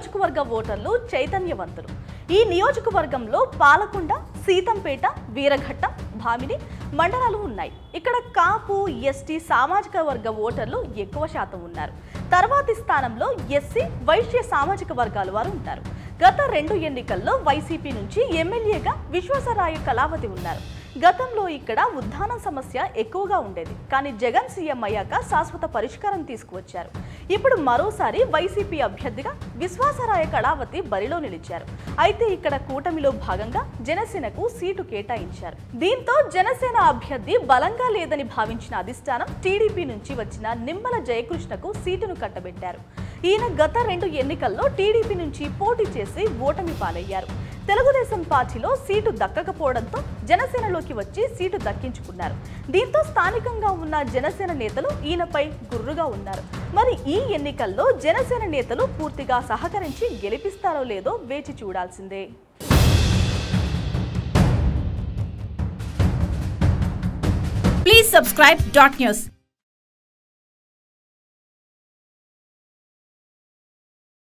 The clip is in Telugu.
నియోజకవర్గ ఓటర్లు చైతన్యవంతులు ఈ నియోజకవర్గంలో పాలకొండ సీతంపేట వీరఘట్టం భామిని మండలాలు ఉన్నాయి ఇక్కడ కాపు ఎస్టీ సామాజిక వర్గ ఓటర్లు ఎక్కువ శాతం ఉన్నారు తర్వాతి స్థానంలో ఎస్సీ వైశ్య సామాజిక వర్గాల వారు ఉంటారు గత రెండు ఎన్నికల్లో వైసీపీ నుంచి ఎమ్మెల్యేగా విశ్వాసరాయ కళావతి ఉన్నారు గతంలో ఇక్కడ ఉద్దానం సమస్య ఎక్కువగా ఉండేది కానీ జగన్ సీఎం అయ్యాక శాశ్వత పరిష్కారం తీసుకువచ్చారు ఇప్పుడు మరోసారి వైసీపీ అభ్యర్థిగా విశ్వాసరాయ కళావతి బరిలో నిలిచారు అయితే ఇక్కడ కూటమిలో భాగంగా జనసేనకు సీటు కేటాయించారు దీంతో జనసేన అభ్యర్థి బలంగా లేదని భావించిన అధిష్టానం టీడీపీ నుంచి వచ్చిన నిమ్మల జయకృష్ణకు సీటును కట్టబెట్టారు ఈయన గత రెండు ఎన్నికల్లో టీడీపీ నుంచి పోటీ చేసి ఓటమి పాలయ్యారు తెలుగుదేశం పార్టీలో సీటు దక్కకపోవడంతో జనసేనలోకి వచ్చి సీటు దక్కించుకున్నారు దీంతో స్థానికంగా ఉన్న జనసేన నేతలు ఈయనపై గుర్రుగా ఉన్నారు మరి ఈ ఎన్నికల్లో జనసేన నేతలు పూర్తిగా సహకరించి గెలిపిస్తారో లేదో వేచి చూడాల్సిందే Please subscribe dot news